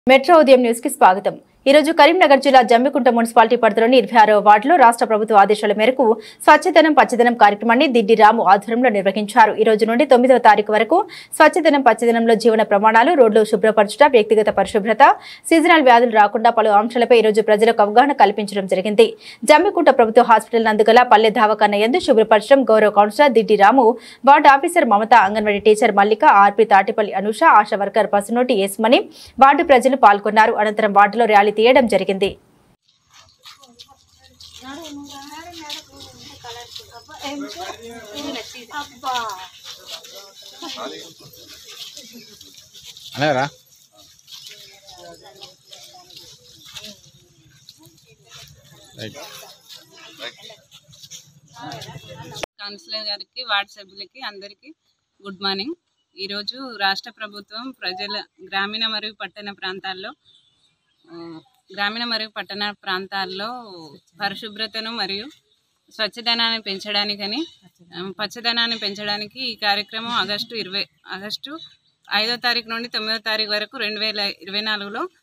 metro ఉదయం news కి స్వాగతం ఈ రోజు కరీంనగర్ జిల్లా జమ్మికుంట మున్సిపాలిటీ పరిధిలోని ఇరవై ఆరో వార్డులో రాష్ట్ర ప్రభుత్వ ఆదేశాల మేరకు స్వచ్ఛదనం పచ్చదనం కార్యక్రమాన్ని దిడ్డి రాము ఆధ్వర్యంలో నిర్వహించారు ఈ రోజు నుండి తొమ్మిదవ తారీఖు వరకు స్వచ్ఛదనం పచ్చదనంలో జీవన ప్రమాణాలు రోడ్లు శుభ్రపరచుట వ్యక్తిగత పరిశుభ్రత సీజనల్ వ్యాధులు రాకుండా పలు అంశాలపై ఈ రోజు ప్రజలకు అవగాహన కల్పించడం జరిగింది జమ్మికుంట ప్రభుత్వ హాస్పిటల్ నందుగల పల్లె దవాఖాన ఎందు శుభ్రపరచడం గౌరవ councillor Diddi Ramu ward officer Mamata anganwadi teacher Mallika RP Tatipalli Anusha ASHA worker Pasunoti Yesumani ward ప్రజలు పాల్గొన్నారు అనంతరం వార్డులో ర్యాలీ తీయడం జరిగింది అనేరా రైట్ కౌన్సిలర్ గారికి వార్డు సభ్యులకి అందరికీ గుడ్ మార్నింగ్ ఈరోజు రాష్ట్ర ప్రభుత్వం ప్రజల గ్రామీణ మరియు పట్టణ ప్రాంతాల్లో ఆ, గ్రామీణ మరియు పట్టణ ప్రాంతాల్లో పరిశుభ్రతను మరియు స్వచ్ఛదనాన్ని పెంచడానికని ఆ, పచ్చదనాన్ని పెంచడానికి ఈ కార్యక్రమం ఆగస్టు ఇరవై ఆగస్టు ఐదో తారీఖు నుండి తొమ్మిదో తారీఖు వరకు రెండు వేల ఇరవై నాలుగులో